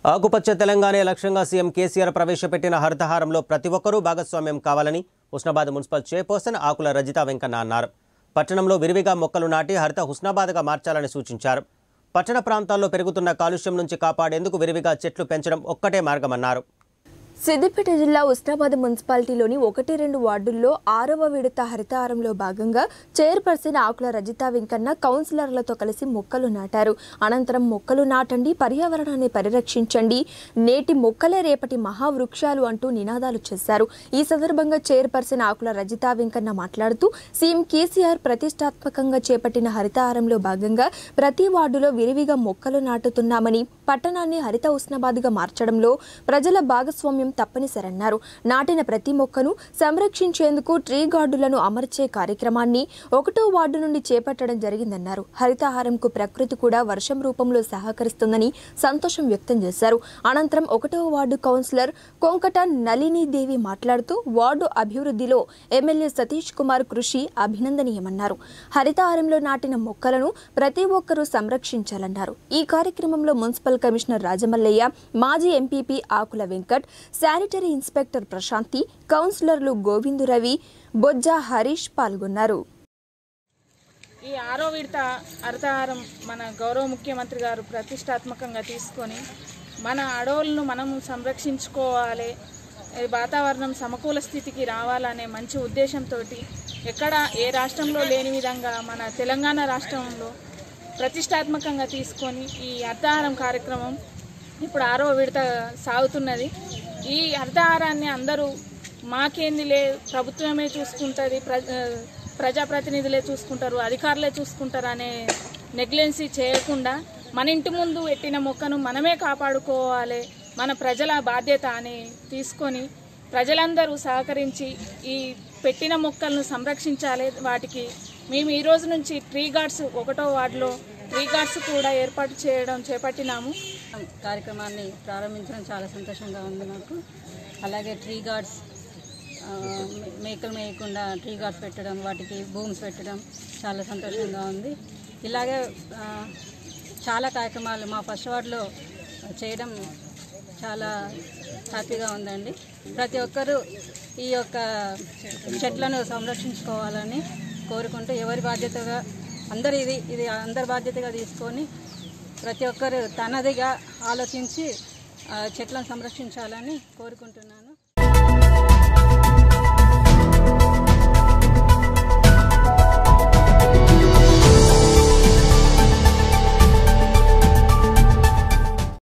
ఆకుపచ్చ తెలంగాణ లక్ష్యంగా సీఎం కేసీఆర్ ప్రవేశపెట్టిన హరితహారంలో ప్రతి ఒక్కరూ భాగస్వామ్యం కావాలని హుస్నాబాద్ మున్సిపల్ చైర్పర్సన్ ఆకుల రజిత వెంకన్న అన్నారు పట్టణంలో విరివిగా మొక్కలు నాటి హరిత హుస్నాబాద్గా మార్చాలని సూచించారు పట్టణ ప్రాంతాల్లో పెరుగుతున్న కాలుష్యం నుంచి కాపాడేందుకు విరివిగా చెట్లు పెంచడం ఒక్కటే మార్గమన్నారు సిద్దిపేట జిల్లా ఉస్నాబాద్ మున్సిపాలిటీలోని ఒకటి రెండు వార్డుల్లో ఆరవ విడత హరితహారంలో భాగంగా చైర్పర్సన్ ఆకుల రజిత వెంకన్న కౌన్సిలర్లతో కలిసి మొక్కలు నాటారు అనంతరం మొక్కలు నాటండి పర్యావరణాన్ని పరిరక్షించండి నేటి మొక్కలే రేపటి మహావృక్షాలు అంటూ నినాదాలు చేశారు ఈ సందర్భంగా చైర్పర్సన్ ఆకుల రజిత వెంకన్న మాట్లాడుతూ సీఎం కేసీఆర్ ప్రతిష్టాత్మకంగా చేపట్టిన హరితహారంలో భాగంగా ప్రతి వార్డులో విరివిగా మొక్కలు నాటుతున్నామని పట్టణాన్ని హరిత ఉస్నాబాద్గా మార్చడంలో ప్రజల భాగస్వామ్యం తప్పనిసరన్నారు నాటిన ప్రతి మొక్కను సంరక్షించేందుకు ట్రీ గార్డులను అమర్చే కార్యక్రమాన్ని ఒకటో వార్డు నుండి చేపట్టడం జరిగిందన్నారు హరితహారంకు ప్రకృతి కూడా వర్షం రూపంలో సహకరిస్తుందని సంతోషం వ్యక్తం చేశారు అనంతరం ఒకటో వార్డు కౌన్సిలర్ కొంకట నళినీదేవి మాట్లాడుతూ వార్డు అభివృద్ధిలో ఎమ్మెల్యే సతీష్ కుమార్ కృషి అభినందనీయమన్నారు హరితహారంలో నాటిన మొక్కలను ప్రతి ఒక్కరూ సంరక్షించాలన్నారు ఈ కార్యక్రమంలో మున్సిపల్ కమిషనర్ రాజమల్లయ్య మాజీ MPP Akula Venkat sanitary inspector Prashanthi కౌన్సిలర్లు గోవిందు రవి బొజ్జా హరీష్ పాల్గొన్నారు ఈ ఆరో విడత అర్థహారం మన గౌరవ ముఖ్యమంత్రి గారు ప్రతిష్టాత్మకంగా తీసుకొని మన అడవులను మనం సంరక్షించుకోవాలి ఈ వాతావరణం సమకూల స్థితికి రావాలనే మంచి ఉద్దేశంతో ఎక్కడ ఏ రాష్ట్రంలో లేని విధంగా మన తెలంగాణ రాష్ట్రంలో ప్రతిష్టాత్మకంగా తీసుకొని ఈ అర్థహారం కార్యక్రమం ఇప్పుడు ఆరో విడత సాగుతున్నది ఈ అర్థహారాన్ని అందరూ మాకేందిలే ప్రభుత్వమే చూసుకుంటుంది ప్ర ప్రజాప్రతినిధులే చూసుకుంటారు అధికారులే చూసుకుంటారు అనే నెగ్లెన్సీ చేయకుండా మన ఇంటి ముందు పెట్టిన మొక్కను మనమే కాపాడుకోవాలి మన ప్రజల బాధ్యత అని తీసుకొని ప్రజలందరూ సహకరించి ఈ పెట్టిన మొక్కలను సంరక్షించాలి వాటికి మేము ఈ రోజు నుంచి ట్రీ గార్డ్స్ ఒకటో వార్డులో ట్రీ గార్డ్స్ కూడా ఏర్పాటు చేయడం చేపట్టినాము కార్యక్రమాన్ని ప్రారంభించడం చాలా సంతోషంగా ఉంది నాకు అలాగే ట్రీ గార్డ్స్ ఆ, మే- మేకలు మేయకుండా ట్రీ గార్డ్స్ పెట్టడం వాటికి భూమ్స్ పెట్టడం చాలా సంతోషంగా ఉంది ఇలాగే ఆ, చాలా కార్యక్రమాలు మా ఫస్ట్ వార్డులో చేయడం చాలా హ్యాపీగా ఉందండి ప్రతి ఒక్కరూ ఈ యొక్క చెట్లను సంరక్షించుకోవాలని కోరుకుంటూ ఎవరి బాధ్యతగా అందరు ఇది ఇది అందరి బాధ్యతగా తీసుకొని ప్రతి ఒక్కరు తనదిగా ఆలోచించి ఆ, చెట్లను సంరక్షించాలని కోరుకుంటున్నాను